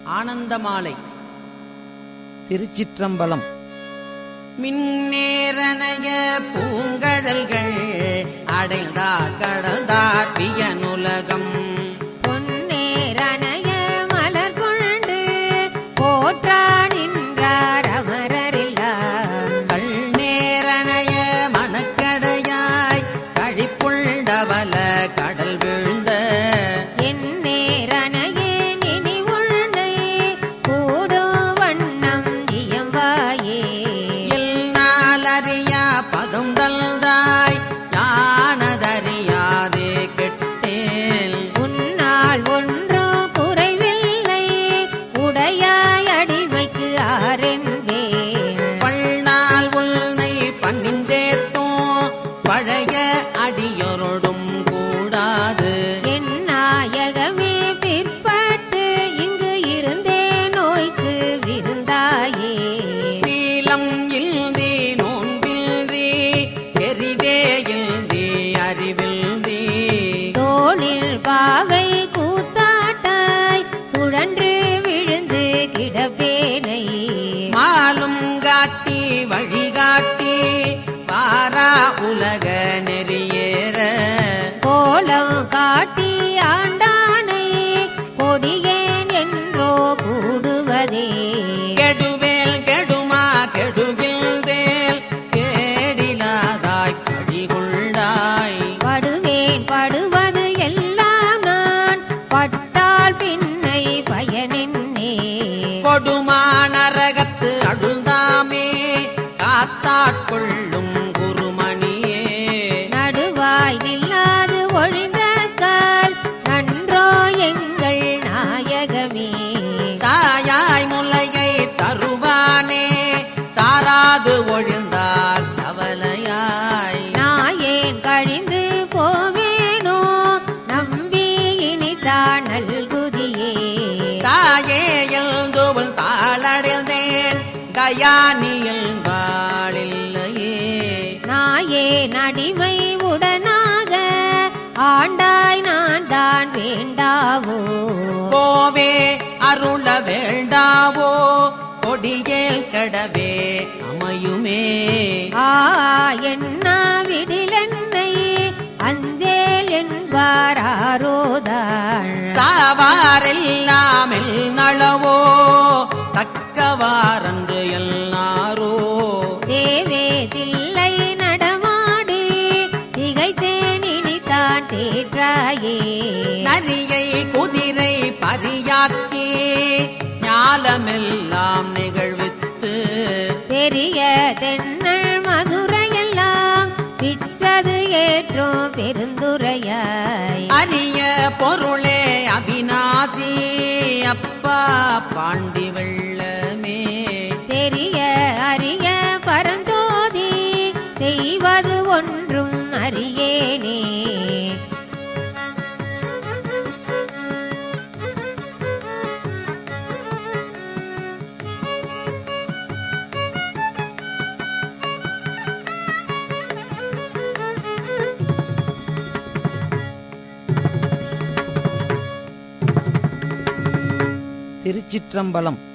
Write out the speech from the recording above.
ஆனந்தமாலை திருச்சிற்றம்பலம் மின்னேரனைய பூங்கடல்கள் அடைந்தார் கடல்தார் வியனுலகம் பொன்னேரணைய மலர் கொண்டு போற்றா நின்றார் அமரரில்லாம் கள்நேரனைய மணக்கடையாய் கழிப்புண்டவல கடல் வீழ்ந்த என் நேரணையே நினி உன்னை கூடும் வண்ணம் இயம்பாயே எல்நாளறியா பதம் தந்தாய் யானதறியாதே கெட்டேல் உன்னால் ஒன்றும் குறைவில்லை உடையாய் அடிமைக்கு ஆரென்பேன் பள்ளால் உன்னை பன்னிந்தேத்தும் பழைய அடியொருடும் கூடாது என் நாயகமே பிற்பட்டு இங்கு இருந்தே நோய்க்கு விருந்தாயே சீலம் இல்தி நோன்பில்றி செறிவே இல்தி அறிவில்றி தோளில் பாவை கூத்தாட்டாய் சுழன்று விழுந்து கிடப்பேனை மாலும் காட்டி வழிகாட்டி பாரா உலக நெறியேற கோலம் காட்டி ஆண்டானை கொடியேன் என்றோ கூடுவதே கெடுவேல் கெடுமா கெடுகில்தேல் கேடிலாதாய் பழிகொண்டாய் படுவேன் படுவது எல்லாம் நான் பட்டால் பின்னை பயனென்னே கொடுமா நரகத்து அழுந்தாமே காத்தாட்கொள்ளும் குருமணியே நடுவாய் நில்லாது ஒழிந்த கால் நன்றோ எங்கள் நாயகமே தாயாய் முலையை தருவானே தாராது ஒழிந்தார் சவலையாய் நாயேன் கழிந்து போவேனோ நம்பி இனிதான் நல்குதியே தாயே எழுந்துவள் தாளடைந்தேன் கயானியில் வாழில்லையே நாயே நடிமை உடனாக ஆண்டாய் நான் தான் வேண்டாவோ கோவே அருள வேண்டாவோ கொடியேல் கடவே அமையுமே ஆ என்ன விடிலென்னை அஞ்சேல் என்பாரோதான் சாவாரெல்லாம் நளவோ தக்கவாரன்று எல்லாரோ தேவே தில்லை நடமாடி திகைத்தேன் இனித்தான் தேற்றாயே நரியை குதிரை பரியாக்கி ஞாலமெல்லாம் நிகழ்வித்து பெரிய தென்னல் மதுரையெல்லாம் பிச்சது ஏற்றும் பெருந்துரையாய் அரிய பொருளே அவிநாசி அப்பா பாண்டி வெள்ளமே தெரிய அரிய பரந்தோதி செய்வது ஒன்றும் அறியேனே திருச்சிற்றம்பலம்